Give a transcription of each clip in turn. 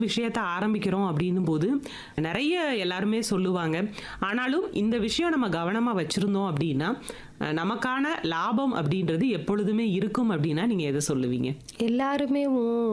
விஷயத்த ஆரம்பிக்கிறோம் அப்படின்னும் போது நிறைய எல்லாருமே சொல்லுவாங்க ஆனாலும் இந்த விஷயம் நம்ம கவனமா வச்சிருந்தோம் அப்படின்னா அஹ், நமக்கான லாபம் அப்படின்றது எப்பொழுதுமே இருக்கும் அப்படின்னா நீங்க எதை சொல்லுவீங்க எல்லாருமே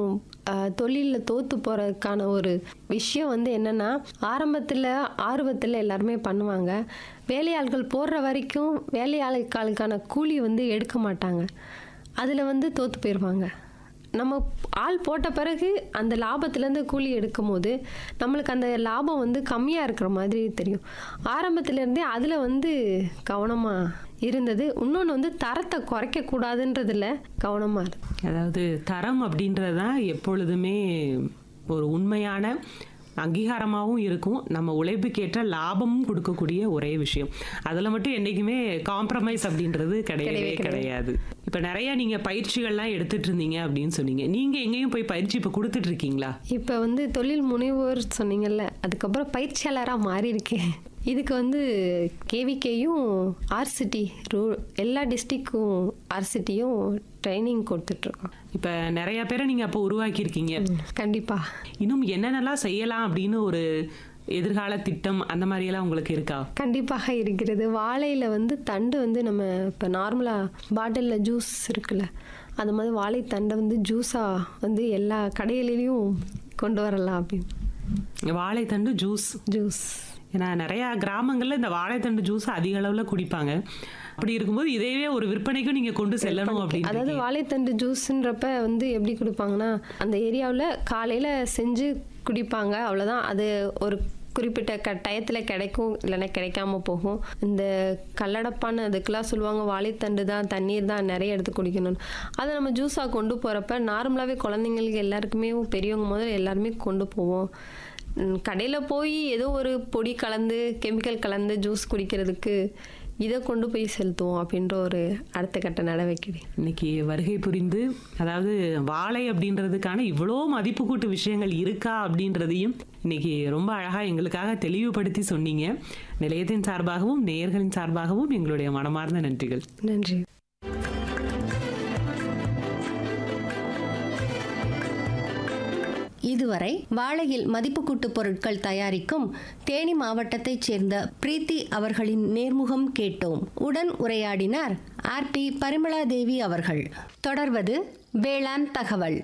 தொழிலில் தோற்று போகிறதுக்கான ஒரு விஷயம் வந்து என்னென்னா ஆரம்பத்தில் ஆர்வத்தில் எல்லாருமே பண்ணுவாங்க வேலையாள்கள் போடுற வரைக்கும் வேலையாளுக்கான கூலி வந்து எடுக்க மாட்டாங்க அதில் வந்து தோற்று போயிடுவாங்க நம்ம ஆள் போட்ட பிறகு அந்த லாபத்துலேருந்து கூலி எடுக்கும் போது நம்மளுக்கு அந்த லாபம் வந்து கம்மியாக இருக்கிற மாதிரி தெரியும் ஆரம்பத்துலேருந்தே அதில் வந்து கவனமாக இருந்தது இன்னொன்று வந்து தரத்தை குறைக்கக்கூடாதுன்றதுல கவனமாக இருக்கு அதாவது தரம் அப்படின்றது தான் எப்பொழுதுமே ஒரு உண்மையான அங்கீகாரமாகவும் இருக்கும் நம்ம உழைப்புக்கேற்ற லாபமும் கொடுக்கக்கூடிய ஒரே விஷயம் அதில் மட்டும் என்றைக்குமே காம்ப்ரமைஸ் அப்படின்றது கிடையவே கிடையாது இப்போ நிறைய நீங்கள் பயிற்சிகள்லாம் எடுத்துட்டு இருந்தீங்க அப்படின்னு சொன்னீங்க நீங்கள் எங்கேயும் போய் பயிற்சி இப்போ கொடுத்துட்டு இருக்கீங்களா இப்போ வந்து தொழில் முனைவோர் சொன்னீங்கல்ல அதுக்கப்புறம் பயிற்சியாளராக மாறி இருக்கேன் இதுக்கு வந்து கேவிகேயும் ஆர்சிட்டி ரூ எல்லா டிஸ்ட்ரிக்கும் ஆர்சிட்டியும் ட்ரைனிங் கொடுத்துட்ருக்கோம் இப்போ நிறைய பேரை நீங்கள் அப்போ உருவாக்கியிருக்கீங்க கண்டிப்பாக இன்னும் என்னென்னலாம் செய்யலாம் அப்படின்னு ஒரு எதிர்கால திட்டம் அந்த மாதிரியெல்லாம் உங்களுக்கு இருக்கா கண்டிப்பாக இருக்கிறது வாழையில் வந்து தண்டு வந்து நம்ம இப்போ நார்மலாக பாட்டிலில் ஜூஸ் இருக்குல்ல அது மாதிரி வாழைத்தண்டை வந்து ஜூஸாக வந்து எல்லா கடைகளிலையும் கொண்டு வரலாம் அப்படின்னு வாழைத்தண்டு ஜூஸ் ஜூஸ் ஏன்னா நிறைய கிராமங்கள்ல இந்த வாழைத்தண்டு ஜூஸ் அதிக அளவுல குடிப்பாங்க அப்படி இருக்கும்போது இதையவே ஒரு விற்பனைக்கும் நீங்க கொண்டு செல்லணும் அப்படின்னு அதாவது வாழைத்தண்டு ஜூஸ்ன்றப்ப வந்து எப்படி கொடுப்பாங்கன்னா அந்த ஏரியாவில் காலையில் செஞ்சு குடிப்பாங்க அவ்வளோதான் அது ஒரு குறிப்பிட்ட க டயத்தில் கிடைக்கும் இல்லைன்னா கிடைக்காம போகும் இந்த கல்லடப்பான்னு அதுக்கெல்லாம் சொல்லுவாங்க வாழைத்தண்டு தான் தண்ணீர் தான் நிறைய எடுத்து குடிக்கணும்னு அதை நம்ம ஜூஸாக கொண்டு போகிறப்ப நார்மலாகவே குழந்தைங்களுக்கு எல்லாருக்குமே பெரியவங்க முதல்ல எல்லாருமே கொண்டு போவோம் கடையில் போய் ஏதோ ஒரு பொடி கலந்து கெமிக்கல் கலந்து ஜூஸ் குடிக்கிறதுக்கு இதை கொண்டு போய் செலுத்துவோம் அப்படின்ற ஒரு அடுத்த கட்ட நடவடிக்கை இன்னைக்கு வருகை புரிந்து அதாவது வாழை அப்படின்றதுக்கான இவ்வளோ மதிப்பு கூட்டு விஷயங்கள் இருக்கா அப்படின்றதையும் இன்னைக்கு ரொம்ப அழகா எங்களுக்காக தெளிவுபடுத்தி சொன்னீங்க நிலையத்தின் சார்பாகவும் நேயர்களின் சார்பாகவும் எங்களுடைய மனமார்ந்த நன்றிகள் நன்றி இதுவரை வாழையில் மதிப்பு கூட்டு பொருட்கள் தயாரிக்கும் தேனி மாவட்டத்தைச் சேர்ந்த பிரீத்தி அவர்களின் நேர்முகம் கேட்டோம் உடன் உரையாடினார் ஆர் டி பரிமளாதேவி அவர்கள் தொடர்வது வேளாண் தகவல்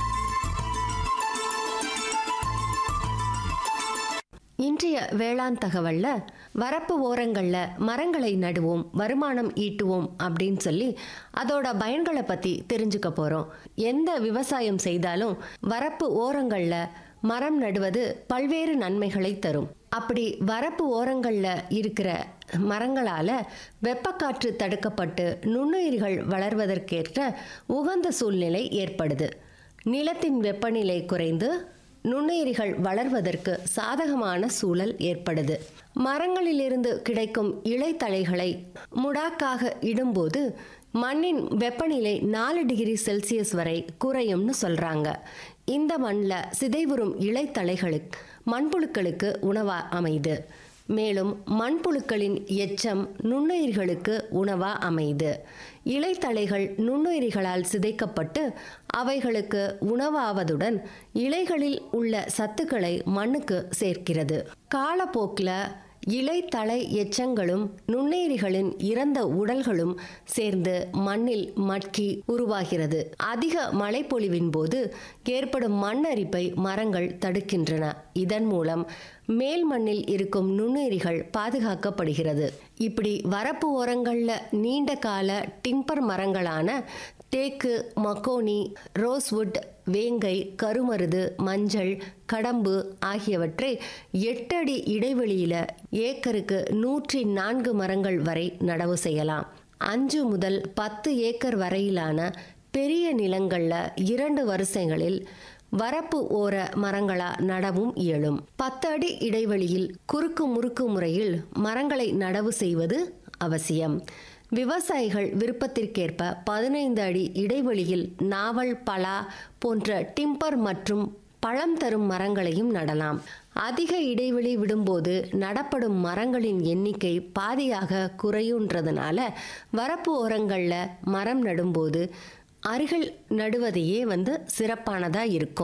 இன்றைய வேளாண் தகவல்ல வரப்பு ஓரங்கள்ல மரங்களை நடுவோம் வருமானம் ஈட்டுவோம் அப்படின்னு சொல்லி அதோட பயன்களை பத்தி தெரிஞ்சுக்க போறோம் எந்த விவசாயம் செய்தாலும் வரப்பு ஓரங்கள்ல மரம் நடுவது பல்வேறு நன்மைகளை தரும் அப்படி வரப்பு ஓரங்கள்ல இருக்கிற மரங்களால வெப்பக்காற்று தடுக்கப்பட்டு நுண்ணுயிர்கள் வளர்வதற்கேற்ற உகந்த சூழ்நிலை ஏற்படுது நிலத்தின் வெப்பநிலை குறைந்து நுண்ணுயிரிகள் வளர்வதற்கு சாதகமான சூழல் ஏற்படுது மரங்களிலிருந்து கிடைக்கும் இலைத்தழைகளை முடாக்காக இடும்போது மண்ணின் வெப்பநிலை நாலு டிகிரி செல்சியஸ் வரை குறையும்னு சொல்றாங்க இந்த மண்ணில் சிதைவுறும் இலைத்தழைகளுக்கு மண்புழுக்களுக்கு உணவா அமைது மேலும் மண்புழுக்களின் எச்சம் நுண்ணுயிர்களுக்கு உணவா அமைது இலைத்தழைகள் நுண்ணுயிரிகளால் சிதைக்கப்பட்டு அவைகளுக்கு உணவாவதுடன் இலைகளில் உள்ள சத்துக்களை மண்ணுக்கு சேர்க்கிறது காலப்போக்கில் இலைத்தலை எச்சங்களும் நுண்ணுயிரிகளின் இறந்த உடல்களும் சேர்ந்து மண்ணில் மட்கி உருவாகிறது அதிக மழைப்பொழிவின் போது ஏற்படும் மண்ணரிப்பை மரங்கள் தடுக்கின்றன இதன் மூலம் மேல் மண்ணில் இருக்கும் நுண்ணுயிரிகள் பாதுகாக்கப்படுகிறது இப்படி வரப்பு ஓரங்கள்ல நீண்ட கால டிம்பர் மரங்களான தேக்கு மக்கோனி ரோஸ்வுட் வேங்கை கருமருது மஞ்சள் கடம்பு ஆகியவற்றை எட்டடி இடைவெளியில ஏக்கருக்கு நூற்றி நான்கு மரங்கள் வரை நடவு செய்யலாம் அஞ்சு முதல் பத்து ஏக்கர் வரையிலான பெரிய நிலங்கள்ல இரண்டு வரிசைகளில் வரப்பு ஓர மரங்களா நடவும் இயலும் பத்து அடி இடைவெளியில் குறுக்கு முறுக்கு முறையில் மரங்களை நடவு செய்வது அவசியம் விவசாயிகள் விருப்பத்திற்கேற்ப பதினைந்து அடி இடைவெளியில் நாவல் பலா போன்ற டிம்பர் மற்றும் பழம் தரும் மரங்களையும் நடலாம் அதிக இடைவெளி விடும்போது நடப்படும் மரங்களின் எண்ணிக்கை பாதியாக குறையுன்றதுனால வரப்பு ஓரங்களில் மரம் நடும்போது அருகில் நடுவதையே வந்து சிறப்பானதாக இருக்கும்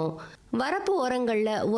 வரப்பு ஓரங்களில்